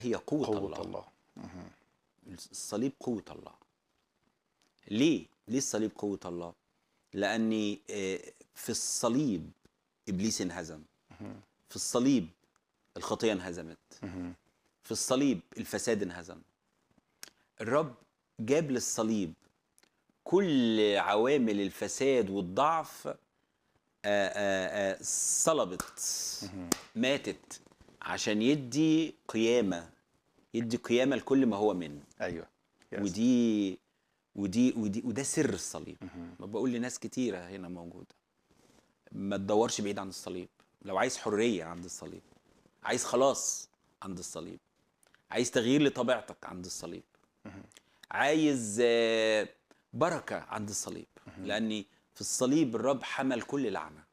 هي قوة, قوة الله. الله الصليب قوة الله ليه؟ ليه الصليب قوة الله؟ لأن آه، في الصليب إبليس انهزم في الصليب الخطية انهزمت مهم. في الصليب الفساد انهزم الرب جاب للصليب كل عوامل الفساد والضعف آه، آه، آه، صلبت ماتت عشان يدي قيامة يدي قيامة لكل ما هو منه ايوه يس. ودي ودي ودي وده سر الصليب مهم. ما بقول لناس كتيرة هنا موجودة ما تدورش بعيد عن الصليب لو عايز حرية عند الصليب عايز خلاص عند الصليب عايز تغيير لطبيعتك عند الصليب عايز آه، بركة عند الصليب لأني في الصليب الرب حمل كل لعنة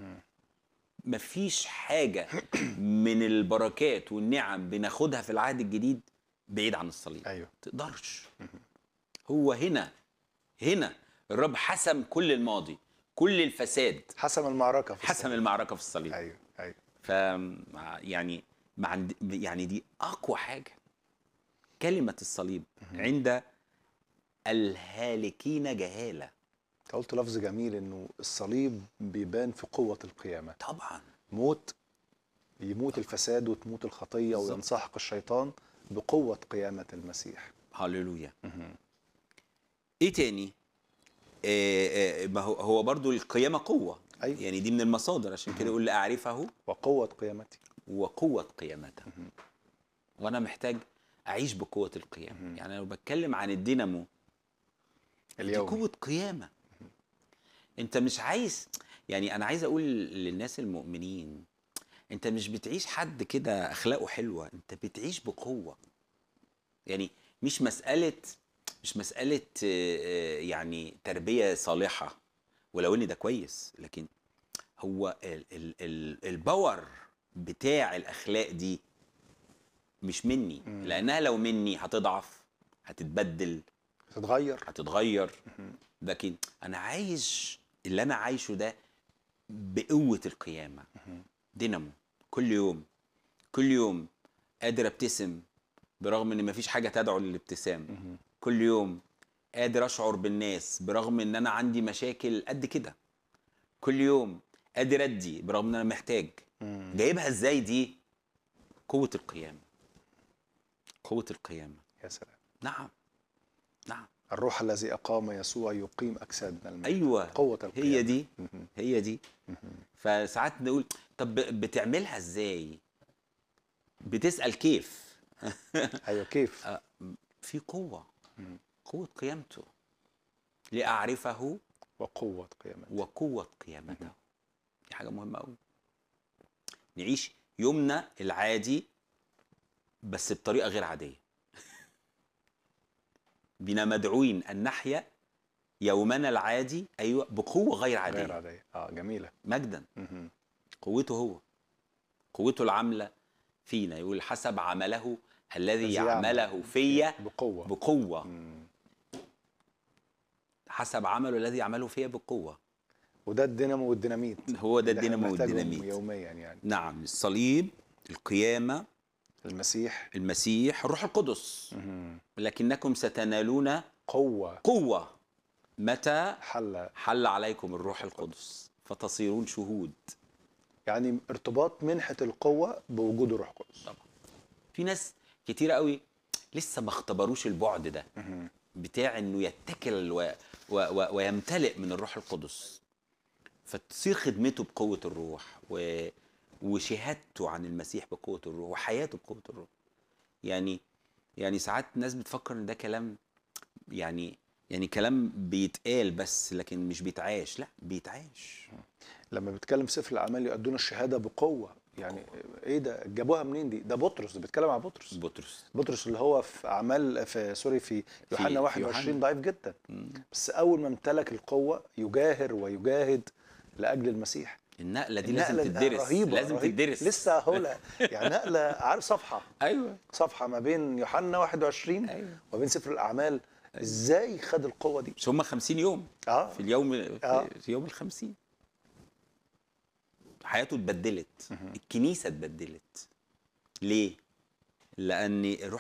مفيش حاجة من البركات والنعم بناخدها في العهد الجديد بعيد عن الصليب ايوه تقدرش هو هنا هنا الرب حسم كل الماضي كل الفساد حسم المعركة في حسم المعركة في الصليب ايوه ايوه ف يعني ما عند يعني دي اقوى حاجه كلمه الصليب عند الهالكين جهاله انت قلت لفظ جميل انه الصليب بيبان في قوة القيامة طبعا موت يموت الفساد وتموت الخطية بالظبط. وينسحق الشيطان بقوة قيامة المسيح هللويا ايه تاني آه آه ما هو هو برضو القيامه قوه أيوة. يعني دي من المصادر عشان كده يقول لاعرفه وقوة قيامتي وقوه قيامته وانا محتاج اعيش بقوه القيامه يعني لو بتكلم عن الدينامو دي اليوم قوة قيامة انت مش عايز يعني انا عايز اقول للناس المؤمنين انت مش بتعيش حد كده اخلاقه حلوة انت بتعيش بقوة يعني مش مسألة مش مسألة آه، آه، يعني تربية صالحة ولو ان ده كويس لكن هو ال ال ال الباور بتاع الاخلاق دي مش مني مم. لانها لو مني هتضعف هتتبدل تتغير هتتغير لكن انا عايش اللي انا عايشه ده بقوه القيامه دينامو كل يوم كل يوم قادر ابتسم برغم ان مفيش حاجه تدعو للابتسام كل يوم قادر اشعر بالناس برغم ان انا عندي مشاكل قد كده كل يوم قادر ادي برغم ان انا محتاج مم. جايبها ازاي دي قوه القيامه قوه القيامه يا سلام نعم نعم الروح الذي أقام يسوع يقيم أجسادنا الميتة ايوه قوة القيامة هي دي مهم. هي دي فساعات نقول طب بتعملها ازاي بتسأل كيف أيوة كيف آه، في قوة قوة قيامته لأعرفه وقوة قيامته وقوة قيامته دي حاجة مهمة أوي نعيش يومنا العادي بس بطريقة غير عادية بنا مدعوين أن نحيا يومنا العادي أيوة بقوة غير عادية غير عادية اه جميلة مجدا مهم. قوته هو قوته العاملة فينا يقول حسب عمله الذي الذي يعمله يعمل. فيا بقوة بقوة مم. حسب عمله الذي يعمله فيا بقوة وده الدينامو والديناميت هو ده اللي احنا الدينامو بنحتاجهم والديناميت يوميا يعني نعم الصليب القيامة المسيح المسيح الروح القدس مهم. لكنكم ستنالون قوة قوة متى حل حل عليكم الروح القدس فتصيرون شهود يعني ارتباط منحة القوة بوجود الروح القدس طبعا في ناس كتيرة قوي لسه ما اختبروش البعد ده مهم. بتاع انه يتكل و... و... و... ويمتلئ من الروح القدس فتصير خدمته بقوة الروح و... وشهادته عن المسيح بقوة الروح وحياته بقوة الروح يعني يعني ساعات ناس بتفكر ان ده كلام يعني يعني كلام بيتقال بس لكن مش بيتعاش لا بيتعاش لما بيتكلم في سفر الأعمال يؤدون الشهادة بقوة يعني ايه ده جابوها منين دي ده بطرس ده بيتكلم عن بطرس بطرس بطرس اللي هو في أعمال في سوري في في يوحنا 21 يوحنا. ضعيف جدا بس أول ما امتلك القوة يجاهر ويجاهد لأجل المسيح النقلة دي النقلة لازم ده تدرس رهيبة لازم رهيبة. تدرس لسه هقولها يعني نقلة عارف صفحة ايوه صفحة ما بين يوحنا 21 أيوة. وما بين سفر الأعمال ازاي خد القوة دي مش هم 50 يوم اه في اليوم آه. في, في يوم الخمسين حياته اتبدلت الكنيسة اتبدلت ليه؟ لان روح